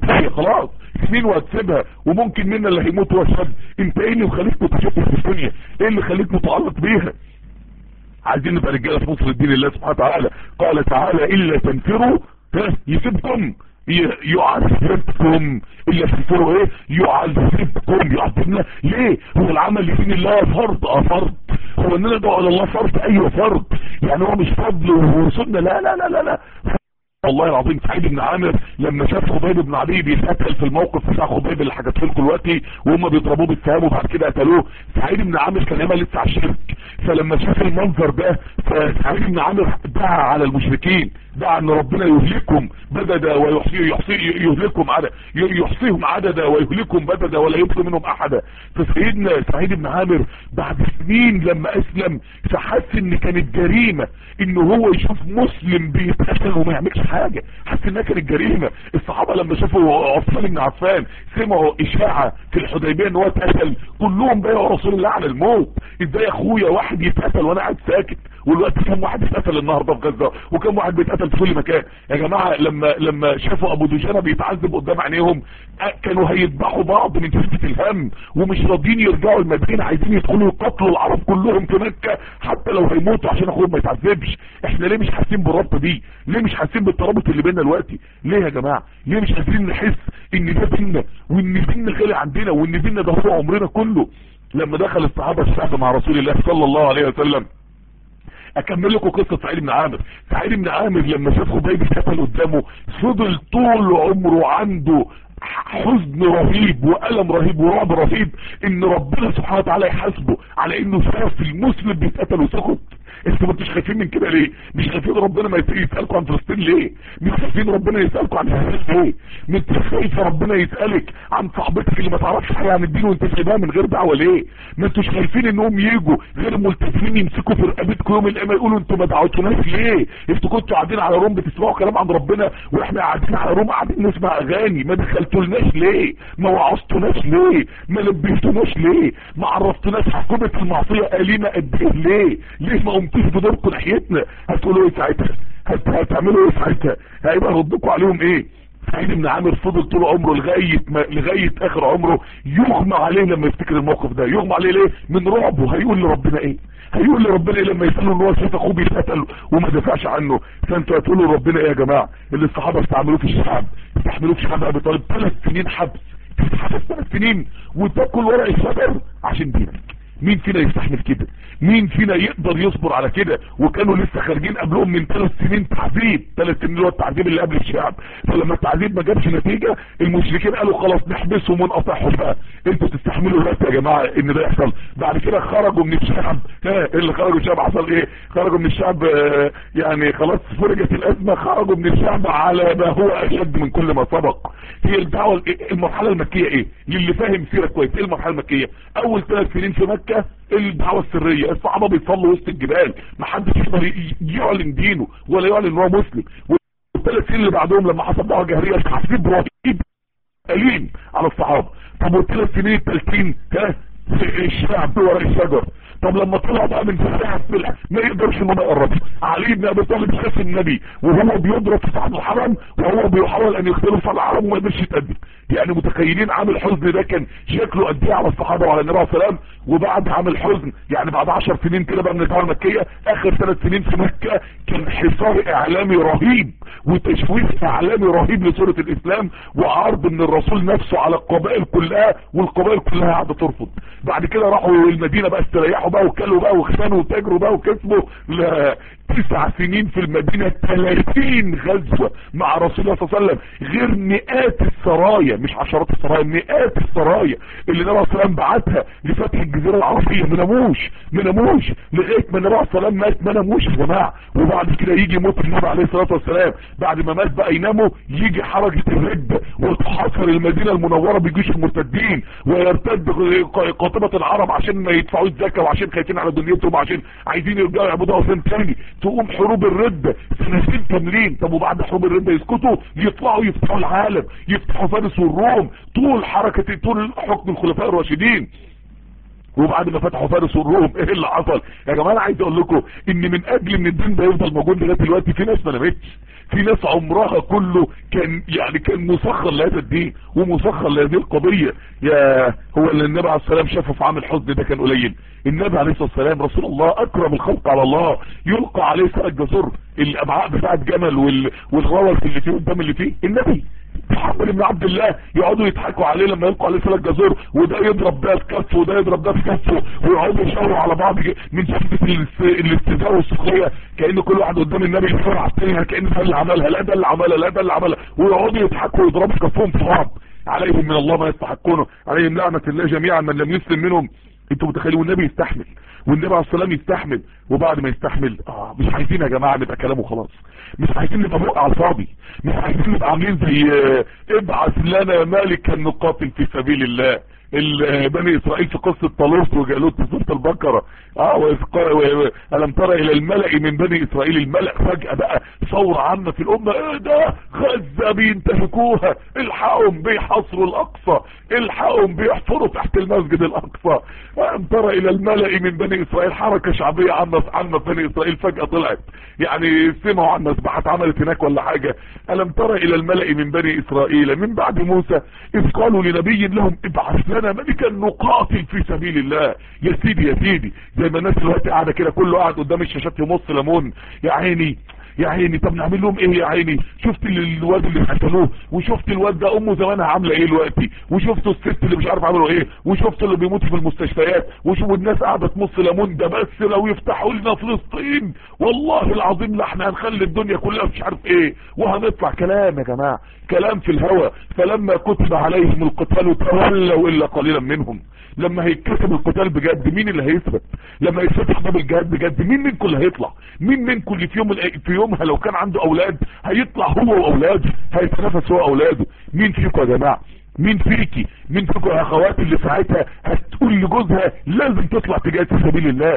S1: هي خلاص سنين وهتسيبها وممكن منا اللي هيموت هو شاب انت ايه اللي مخليك متشتت في الدنيا ايه اللي خليك متعلق بيها عايزين نبقى رجاله في نصر الدين الله سبحانه وتعالى قال تعالى الا تنفروا يسيبكم يعذبكم الا تنفروا ايه يعذبكم يعذبنا ليه هو العمل لدين الله فرض اه فرض هو اننا ندعو الى الله فرض ايوه فرض يعني هو مش فضل وسنه لا لا لا لا لا والله العظيم سعيد بن عامر لما شاف خبيب بن عدي بيتقتل في الموقف بتاع خبيب اللي حكيت لكم دلوقتي وهم بيضربوه بالسهام وبعد كده قتلوه سعيد بن عامر كان ياما لسه على الشرك فلما شاف المنظر ده فسعيد بن عامر دعا على المشركين دعا ان ربنا يهلكهم بددا ويحصي يحصي يهلكهم عددا يحصيهم عددا ويهلكهم بددا ولا يبقي منهم احدا فسيدنا سعيد بن عامر بعد سنين لما اسلم فحس ان كانت جريمه ان هو يشوف مسلم بيتقتل وما يعملش حاجه حس انها كانت جريمه الصحابه لما شافوا عثمان بن عفان سمعوا اشاعه في الحديبيه ان هو اتقتل كلهم بايعوا رسول الله على الموت ازاي اخويا واحد يتقتل وانا قاعد ساكت والوقت كم واحد اتقتل النهارده في غزه وكم واحد بيتقتل في كل مكان يا جماعه لما لما شافوا ابو دجانه بيتعذب قدام عينيهم كانوا هيذبحوا بعض من شده الهم ومش راضيين يرجعوا المدينه عايزين يدخلوا يقتلوا العرب كلهم في مكه حتى لو هيموتوا عشان اخوهم ما يتعذبش احنا ليه مش حاسين بالربط دي ليه مش حاسين بالترابط اللي بيننا دلوقتي ليه يا جماعه ليه مش قادرين نحس ان ده ديننا وان ديننا غالي عندنا وان ديننا ده هو عمرنا كله لما دخل الصحابه الشعب مع رسول الله صلى الله عليه وسلم اكمل لكم قصه سعيد بن عامر سعيد بن عامر لما شاف خبيب اتقتل قدامه فضل طول عمره عنده حزن رهيب والم رهيب ورعب رهيب ان ربنا سبحانه وتعالى يحاسبه على انه شاف المسلم بيتقتل وسكت انتوا مش خايفين من كده ليه مش خايفين ربنا ما يسالكم عن فلسطين ليه مش خايفين ربنا يسالكم عن الهلال ليه مش خايفه ربنا يسالك عن صاحبتك اللي ما تعرفش حاجه عن الدين وانت سايبها من غير دعوه ليه ما انتوش خايفين انهم يجوا غير ملتزمين يمسكوا في رقبتكم يوم القيامه يقولوا انتوا ما دعوتوناش ليه انتوا كنتوا قاعدين على روم بتسمعوا كلام عن ربنا واحنا قاعدين على روم قاعدين نسمع اغاني ما دخلتولناش ليه ما وعظتوناش ليه ما لبيتوناش ليه ما عرفتوناش حكومه المعصيه اليمه قد ايه ليه ليه ما قمتوش بدوركم ناحيتنا هتقولوا ايه ساعتها هتعملوا ايه ساعتها هيبقى ردكم عليهم ايه سعيد بن عامر فضل طول عمره لغايه ما لغايه اخر عمره يغمى عليه لما يفتكر الموقف ده يغمى عليه ليه من رعبه هيقول لربنا ايه هيقول لربنا ايه لما يسالوا ان هو شاف اخوه بيتقتل وما دافعش عنه فانتوا هتقولوا لربنا ايه يا جماعه اللي الصحابه استعملوه في الشعب استعملوه في شعب ابي طالب ثلاث سنين حبس تتحبس ثلاث سنين وتاكل ورق الشجر عشان دينك مين فينا يستحمل كده مين فينا يقدر يصبر على كده وكانوا لسه خارجين قبلهم من ثلاث سنين تعذيب ثلاث سنين اللي هو التعذيب اللي قبل الشعب فلما التعذيب ما جابش نتيجه المشركين قالوا خلاص نحبسهم ونقطعهم بقى انتوا تستحملوا دلوقتي يا جماعه ان ده يحصل بعد كده خرجوا من الشعب ها اللي خرجوا من الشعب حصل ايه خرجوا من الشعب آه يعني خلاص فرجت الازمه خرجوا من الشعب على ما هو اشد من كل ما سبق هي الدعوه المرحله المكيه ايه للي فاهم سيره كويس ايه المرحله المكيه اول ثلاث سنين في مكه الدعوه السريه الصحابه بيصلوا وسط الجبال ما حدش يقدر يعلن دينه ولا يعلن ان هو مسلم والثلاث سنين اللي بعدهم لما حصل دعوه جهريه تعذيب رهيب اليم على الصحابه طب والثلاث سنين التالتين ها الشعب ورا الشجر طب لما طلع بقى من فتاة السلح ما يقدرش انه ما يقربش علي بن ابي طالب شاف النبي وهو بيضرب في صحن الحرم وهو بيحاول ان يختلف في الحرم وما يقدرش يتقدم يعني متخيلين عامل حزن ده كان شكله قد ايه على الصحابه وعلى النبي عليه السلام وبعد عامل حزن يعني بعد 10 سنين كده بقى من الدعوه المكيه اخر ثلاث سنين في مكه كان حصار اعلامي رهيب وتشويش اعلامي رهيب لسوره الاسلام وعرض من الرسول نفسه على القبائل كلها والقبائل كلها قاعده ترفض بعد كده راحوا المدينه بقى استريحوا بقى وكلوا بقى وخسنوا وتاجروا بقى وكسبوا لا تسع سنين في المدينة 30 غزوة مع رسول الله صلى الله عليه وسلم غير مئات السرايا مش عشرات السرايا مئات السرايا اللي النبي عليه الصلاه والسلام بعتها لفتح الجزيرة العربية ما ناموش ما ناموش لغاية ما النبي عليه الصلاه والسلام مات ما ناموش يا جماعة وبعد كده يجي موت النبي عليه الصلاة والسلام بعد ما مات بقى يناموا يجي حركة الردة وتحاصر المدينة المنورة بجيش المرتدين ويرتد قاطبة العرب عشان ما يدفعوا الزكاة وعشان خايفين على دنيتهم وعشان عايزين يرجعوا يعبدوا اوثان تاني تقوم حروب الردة سنتين كاملين طب وبعد حروب الردة يسكتوا يطلعوا يفتحوا العالم يفتحوا فارس والروم طول حركة طول حكم الخلفاء الراشدين وبعد ما فتحوا فارس والروم ايه اللي حصل يا جماعه انا عايز اقول لكم ان من اجل ان الدين ده يفضل موجود لغايه دلوقتي في ناس ما نامتش في ناس عمرها كله كان يعني كان مسخر لهذا الدين ومسخر لهذه القضيه يا هو اللي النبي عليه السلام شافه في عام الحزن ده كان قليل النبي عليه الصلاه والسلام رسول الله اكرم الخلق على الله يلقى عليه سرق جزر الابعاء بتاعت جمل وال... والغوص اللي فيه قدام اللي فيه النبي محمد بن عبد الله يقعدوا يضحكوا عليه لما يلقوا عليه ثلاث جزور وده يضرب ده في كفه وده يضرب ده في كفه ويقعدوا يشاوروا على بعض من شدة الاستهزاء والسخريه كان كل واحد قدام النبي يتفرع على الثاني كان ده اللي عملها لا ده اللي عملها لا ده اللي عملها ويقعدوا يضحكوا ويضربوا كفهم في بعض عليهم من الله ما يستحقونه عليهم لعنه الله جميعا من لم يسلم منهم انتوا متخيلين والنبي يستحمل والنبي عليه السلام يستحمل وبعد ما يستحمل اه مش عايزين يا جماعه نبقى كلامه خلاص مش عايزين نبقى بقى على الفاضي مش عايزين نبقى عاملين زي ابعث لنا مالكا نقاتل في سبيل الله بني اسرائيل في قصة طالوت وجالوت في سورة البقرة اه الم ترى الى الملأ من بني اسرائيل الملأ فجأة بقى ثورة عامة في الامة ايه ده غزة بينتهكوها الحقهم بيحصروا الاقصى الحقهم بيحفروا تحت المسجد الاقصى الم ترى الى الملأ من بني اسرائيل حركة شعبية عامة عامة في بني اسرائيل فجأة طلعت يعني سمعوا عن مسبحات عملت هناك ولا حاجة الم ترى الى الملأ من بني اسرائيل من بعد موسى اذ قالوا لنبي لهم ابعث لنا ملكا نقاتل في سبيل الله يا سيدي يا سيدي زي ما الناس دلوقتي قاعده كده كله قاعد قدام الشاشات يمص ليمون يا عيني يا عيني طب نعمل لهم ايه يا عيني شفت الواد اللي قتلوه وشفت الواد ده امه زمانها عامله ايه دلوقتي وشفتوا الست اللي مش عارف عملوا ايه وشفتوا اللي بيموتوا في المستشفيات وشوفوا الناس قاعده تمص ليمون ده بس لو يفتحوا لنا فلسطين والله العظيم لا احنا هنخلي الدنيا كلها مش عارف ايه وهنطلع كلام يا جماعه كلام في الهوى فلما كتب عليهم القتال تولوا الا قليلا منهم لما هيتكتب القتال بجد مين اللي هيثبت لما يتفتح باب الجهاد بجد مين منكم اللي هيطلع مين منكم اللي في يوم في يومها لو كان عنده اولاد هيطلع هو واولاده هيتنافس هو واولاده مين فيكم يا جماعه مين فيكي مين فيكم يا اخواتي اللي ساعتها هتقول لجوزها لازم تطلع تجاهد في سبيل الله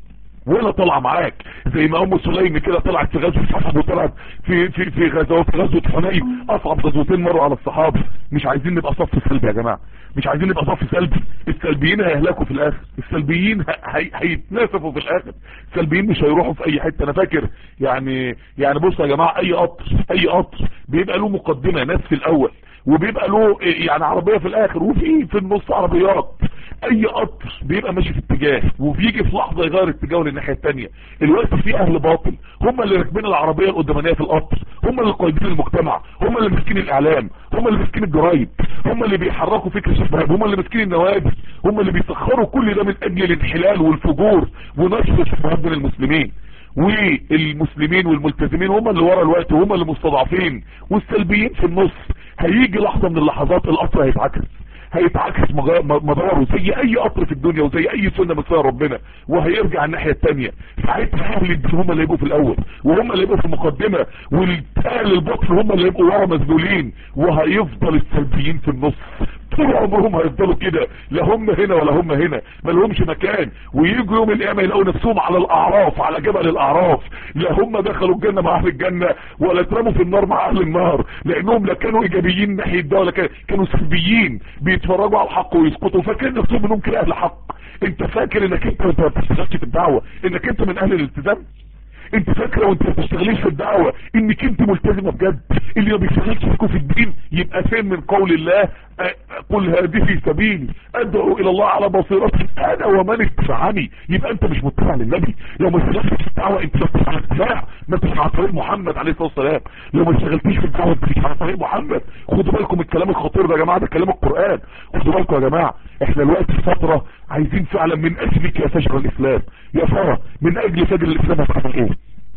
S1: ولا طلع معاك زي ما ام سليم كده طلعت في غزوه صحاب وطلعت في في في غزوات غزوه حنين اصعب غزوتين مروا على الصحابه مش عايزين نبقى صف سلبي يا جماعه مش عايزين نبقى صف سلبي السلبيين هيهلكوا في الاخر السلبيين هيتناسفوا في الاخر السلبيين مش هيروحوا في اي حته انا فاكر يعني يعني بصوا يا جماعه اي قطر اي قطر بيبقى له مقدمه ناس في الاول وبيبقى له يعني عربيه في الاخر وفي في النص عربيات اي قطر بيبقى ماشي في اتجاه وبيجي في لحظه يغير اتجاهه للناحيه الثانيه الوقت في اهل باطل هم اللي راكبين العربيه القدامانيه في القطر هم اللي قايدين المجتمع هم اللي ماسكين الاعلام هم اللي ماسكين الجرايد هم اللي بيحركوا فكر الشباب هم اللي ماسكين النوادي هم اللي بيسخروا كل ده من اجل الانحلال والفجور ونشر الشبهات بين المسلمين والمسلمين والملتزمين هم اللي ورا الوقت وهم اللي مستضعفين والسلبيين في النص هيجي لحظه من اللحظات القطر هيتعكس هيتعكس مداره زي اي قطر في الدنيا وزي اي سنه من ربنا وهيرجع الناحيه الثانيه ساعتها اهل الدين هم اللي يبقوا في الاول وهم اللي يبقوا في المقدمه والاهل البطل هم اللي يبقوا ورا مسجولين وهيفضل السلبيين في النص طول عمرهم هيفضلوا كده لا هم هنا ولا هم هنا ما لهمش مكان ويجوا يوم القيامه يلاقوا نفسهم على الاعراف على جبل الاعراف لا هم دخلوا الجنه مع اهل الجنه ولا اترموا في النار مع اهل النار لانهم لا كانوا ايجابيين ناحيه ده ولا كانوا سلبيين بيتفرجوا على الحق ويسقطوا فاكرين نفسهم انهم كده اهل حق انت فاكر انك انت ما بتشتغلش في الدعوه انك انت من اهل الالتزام انت فاكره وانت ما بتشتغليش في الدعوه انك انت ملتزمه بجد اللي ما بيشتغلش فيكم في الدين يبقى فين من قول الله قل هذه سبيلي ادعو الى الله على بصيرة انا ومن اتبعني يبقى انت مش متبع للنبي لو ما اشتغلتش في الدعوه انت مش على اتباع ما انتش على طريق محمد عليه الصلاه والسلام لو ما اشتغلتيش في الدعوه انت مش على طريق محمد خدوا بالكم من الكلام الخطير ده يا جماعه ده كلام القران خدوا بالكم يا جماعه احنا دلوقتي في فتره عايزين فعلا من اجلك يا فجر الاسلام يا ترى من اجل فجر الاسلام هتعمل ايه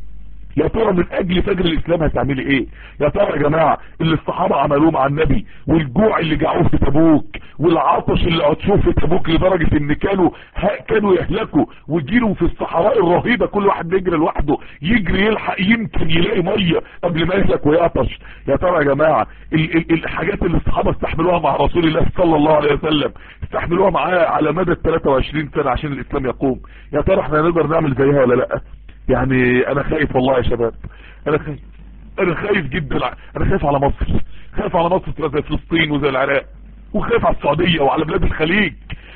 S1: يا ترى من اجل فجر الاسلام هتعملي ايه يا ترى يا جماعة اللي الصحابة عملوه مع النبي والجوع اللي جاعوه في تبوك والعطش اللي عطشوه في تبوك لدرجة ان كانوا كانوا يهلكوا ويجيلوا في الصحراء الرهيبة كل واحد بيجري لوحده يجري يلحق يمكن يلاقي مية قبل ما يهلك ويعطش يا ترى يا جماعة ال ال الحاجات اللي الصحابة استحملوها مع رسول الله صلى الله عليه وسلم استحملوها معاه على مدى 23 سنة عشان الاسلام يقوم يا ترى احنا نقدر نعمل زيها ولا لا يعني انا خايف والله يا شباب انا خايف انا خايف جدا انا خايف على مصر خايف على مصر تبقى زي فلسطين وزي العراق وخايف على السعودية وعلى بلاد الخليج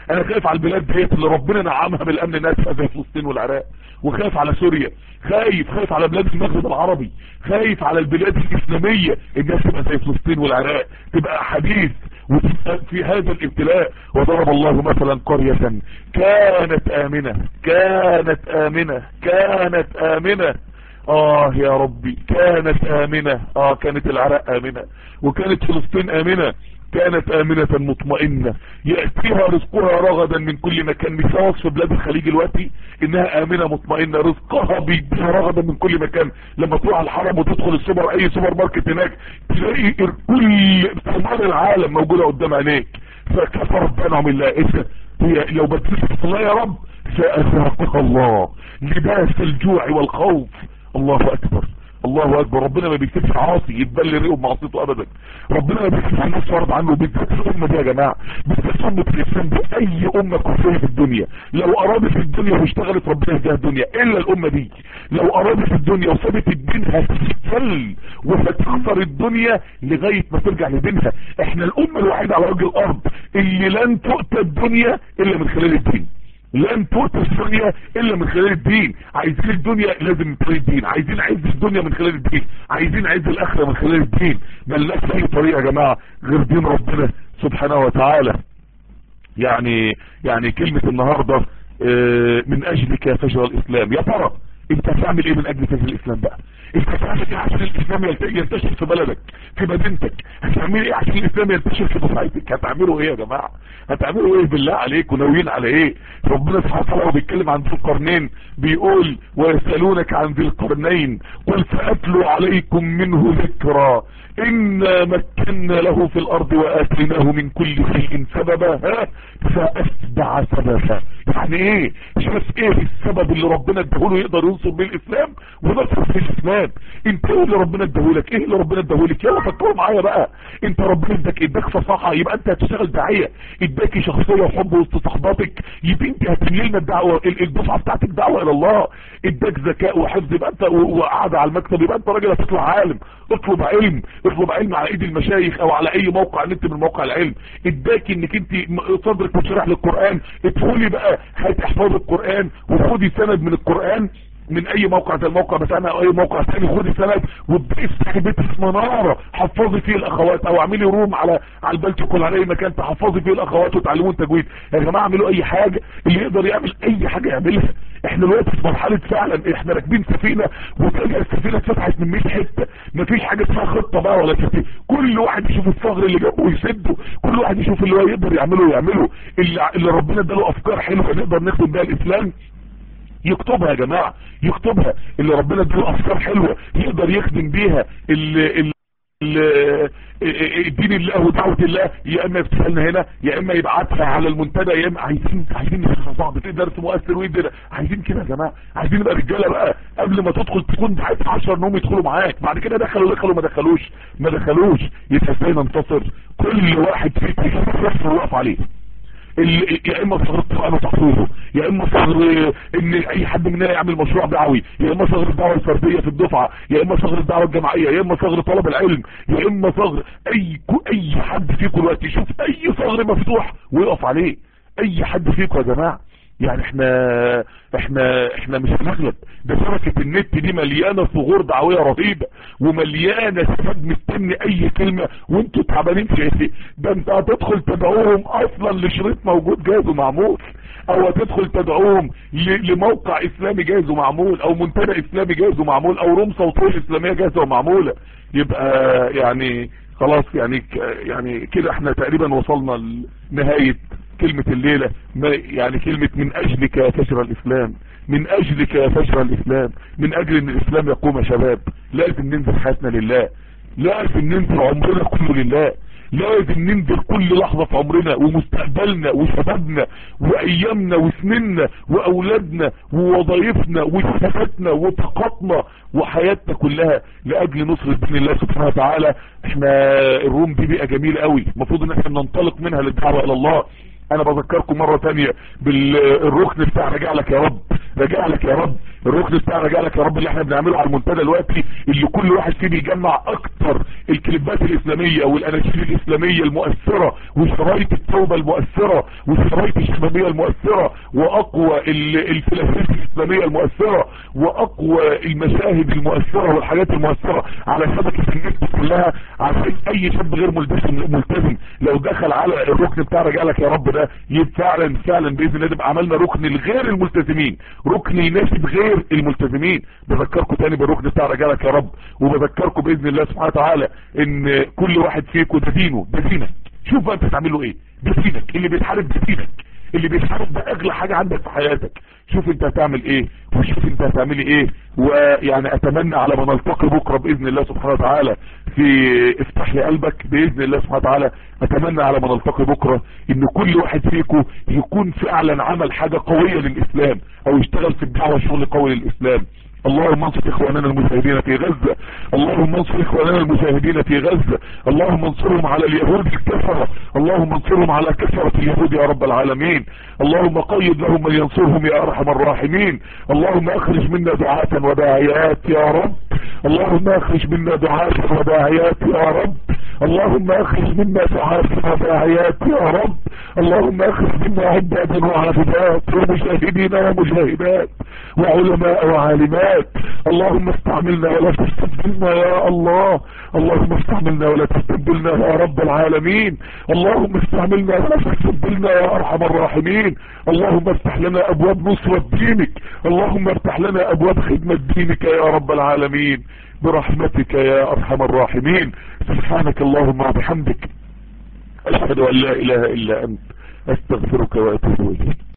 S1: انا خايف على البلاد ديت اللي ربنا نعمها بالامن انها تبقى زي فلسطين والعراق وخايف على سوريا خايف خايف على بلاد المغرب العربي خايف على البلاد الاسلامية انها تبقى زي فلسطين والعراق تبقى حديث وتبقى في هذا الابتلاء وضرب الله مثلا قرية كانت امنة كانت امنة كانت امنة اه يا ربي كانت امنة اه كانت العراق امنة وكانت فلسطين امنة كانت امنة مطمئنة يأتيها رزقها رغدا من كل مكان مثال في بلاد الخليج الوقتي انها امنة مطمئنة رزقها بيديها رغدا من كل مكان لما تروح الحرم وتدخل السوبر اي سوبر ماركت هناك تلاقي كل ثمار العالم موجودة قدام عينيك فكفر بانعم الله ايه هي لو بتسكت الله يا رب سأذاقك الله لباس الجوع والخوف الله اكبر الله اكبر ربنا ما بيكتبش عاصي يتبل ريقه بمعصيته ابدا ربنا ما بيكتبش الناس فرض عنه بالذات الامه دي يا جماعه بالذات امه الاسلام دي اي امه كفريه في الدنيا لو ارادت في الدنيا واشتغلت ربنا يهديها الدنيا الا الامه دي لو ارادت في الدنيا وسابت الدين هتتسل وهتخسر الدنيا لغايه ما ترجع لدينها احنا الامه الوحيده على وجه الارض اللي لن تؤتى الدنيا الا من خلال الدين لن تؤتى الدنيا الا من خلال الدين عايزين الدنيا لازم من خلال الدين عايزين عز الدنيا من خلال الدين عايزين عز الاخره من خلال الدين ملناش اي طريقه يا جماعه غير دين ربنا سبحانه وتعالى يعني يعني كلمه النهارده اه من اجلك فجر الاسلام يا ترى انت هتعمل ايه من اجل فجر الاسلام بقى انت هتعمل ايه عشان الاسلام ينتشر في بلدك في مدينتك هتعمل ايه عشان الاسلام ينتشر في دفعتك هتعملوا ايه يا جماعه هتعملوا ايه بالله عليكم ناويين على ايه ربنا سبحانه وتعالى بيتكلم عن ذي القرنين بيقول ويسالونك عن ذي القرنين قل ساتلو عليكم منه ذكرى إنا مكنا له في الأرض وآتيناه من كل شيء سببا ها فأتبع سببا يعني إيه شاف إيه السبب اللي ربنا اداهوله يقدر ينصر بيه الإسلام ونصر في الإسلام أنت إيه اللي ربنا اداهولك إيه اللي ربنا اداهولك يلا فكروا معايا بقى أنت ربنا اداك اداك فصاحة يبقى أنت هتشتغل داعية اداكي شخصية وحب وسط صحباتك يبقى أنت هتملي لنا الدعوة الدفعة بتاعتك دعوة إلى الله اداك ذكاء وحفظ يبقى أنت وقاعدة على المكتب يبقى أنت راجل هتطلع عالم اطلب علم اطلب علم على ايد المشايخ او على اي موقع نت من مواقع العلم اداك انك انت صدرك مشرح للقرآن ادخلي بقى هات احفاظ القرآن وخدي سند من القرآن من اي موقع زي الموقع بتاعنا او اي موقع ثاني خدي سند وابدأي افتحي بيت منارة حفظي فيه الاخوات او اعملي روم على على البلتكل على اي مكان تحفظي فيه الاخوات وتعلمون تجويد يا جماعه اعملوا اي حاجة اللي يقدر يعمل اي حاجة يعملها احنا دلوقتي في مرحلة فعلا احنا راكبين سفينة وفجأة السفينة اتفتحت من 100 حتة مفيش حاجة اسمها خطة بقى ولا سفينة كل واحد يشوف الثغر اللي جنبه ويسده كل واحد يشوف اللي هو يقدر يعمله يعمله اللي, اللي ربنا اداله افكار حلوة نقدر نخدم بيها الاسلام يكتبها يا جماعة يكتبها اللي ربنا اداله افكار حلوة يقدر يخدم بيها اللي الدين الله ودعوة الله يا اما يفتحلنا هنا يا اما يبعتها على المنتدى يا اما عايزين عايزين نشوف بعض في درس مؤثر ويدنا عايزين كده يا جماعه عايزين نبقى رجاله بقى قبل ما تدخل تكون عايز 10 انهم يدخلوا معاك بعد كده دخلوا دخلوا ما دخلوش ما دخلوش يبقى ازاي ننتصر كل واحد فيكم يشوف نفسه ويقف عليه يا اما صغر القرآن وتحفيظه يا اما صغر ان اي حد مننا يعمل مشروع دعوي يا اما صغر الدعوة الفردية في الدفعة يا اما صغر الدعوة الجماعية يا اما صغر طلب العلم يا اما صغر اي اي حد فيكم دلوقتي يشوف اي صغر مفتوح ويقف عليه اي حد فيكم يا جماعة يعني احنا احنا احنا مش هنغلب ده شبكة النت دي مليانة ثغور دعوية رهيبة ومليانة سفاد مستني اي كلمة وانتوا تعبانين في ايه ده انت هتدخل تدعوهم اصلا لشريط موجود جاهز ومعمول او هتدخل تدعوهم لموقع اسلامي جاهز ومعمول او منتدى اسلامي جاهز ومعمول او روم صوتية اسلامية جاهزة ومعمولة يبقى يعني خلاص يعني يعني كده احنا تقريبا وصلنا لنهاية كلمة الليلة ما يعني كلمة من اجلك يا فجر الاسلام من اجلك يا فجر الاسلام من اجل ان الاسلام يقوم يا شباب لازم ننزل حياتنا لله لازم ننزل عمرنا كله لله لازم ننزل كل لحظة في عمرنا ومستقبلنا وشبابنا وايامنا وسننا واولادنا ووظائفنا وشهاداتنا وطاقتنا وحياتنا كلها لاجل نصرة دين الله سبحانه وتعالى احنا الروم دي بيئة جميلة قوي المفروض ان احنا ننطلق منها للدعوة الى الله انا بذكركم مرة تانية بالركن بتاع رجع لك يا رب رجع لك يا رب الركن بتاع رجالك يا رب اللي احنا بنعمله على المنتدى دلوقتي اللي كل واحد فيه بيجمع اكتر الكليبات الاسلاميه والاناشيد الاسلاميه المؤثره وشرايط التوبه المؤثره والشرايط الشبابيه المؤثره واقوى الفلاسفه الاسلاميه المؤثره واقوى المشاهد المؤثره والحاجات المؤثره على شبكه النت كلها عشان اي شاب غير ملتزم ملتزم لو دخل على الركن بتاع رجالك يا رب ده فعلا فعلا باذن الله تبقى عملنا ركن لغير الملتزمين ركن يناسب غير الملتزمين بذكركم تاني بالركن بتاع رجالك يا رب وبذكركم باذن الله سبحانه وتعالى ان كل واحد فيكم ده دينه ده دينك شوف بقى انت تعمل له ايه ده دينك اللي بيتحارب ده دينك اللي بيتحارب ده اغلى حاجة عندك في حياتك شوف انت هتعمل ايه وشوف انت هتعملي ايه ويعني اتمنى على ما نلتقي بكرة باذن الله سبحانه وتعالى في افتح لي قلبك باذن الله سبحانه وتعالى اتمنى على ما نلتقي بكرة ان كل واحد فيكم يكون فعلا عمل حاجة قوية للاسلام او يشتغل في الدعوة شغل قوي للاسلام اللهم انصر اخواننا المجاهدين في غزة اللهم انصر اخواننا المجاهدين في غزة اللهم انصرهم على اليهود الكفرة اللهم انصرهم على كفرة اليهود يا رب العالمين اللهم قيد لهم من ينصرهم يا ارحم الراحمين اللهم اخرج منا دعاة وداعيات يا رب اللهم اخرج منا دعاة وداعيات يا رب اللهم اخرج منا دعاة وداعيات يا رب اللهم اخرج منا عباد وعابدات ومجاهدين ومجاهدات وعلماء وعالمات اللهم استعملنا ولا تستبدلنا يا الله اللهم استعملنا ولا تستبدلنا يا رب العالمين اللهم استعملنا ولا تستبدلنا يا ارحم الراحمين اللهم افتح لنا ابواب نصرة دينك اللهم افتح لنا ابواب خدمة دينك يا رب العالمين برحمتك يا ارحم الراحمين سبحانك اللهم وبحمدك اشهد ان لا اله الا انت استغفرك واتوب اليك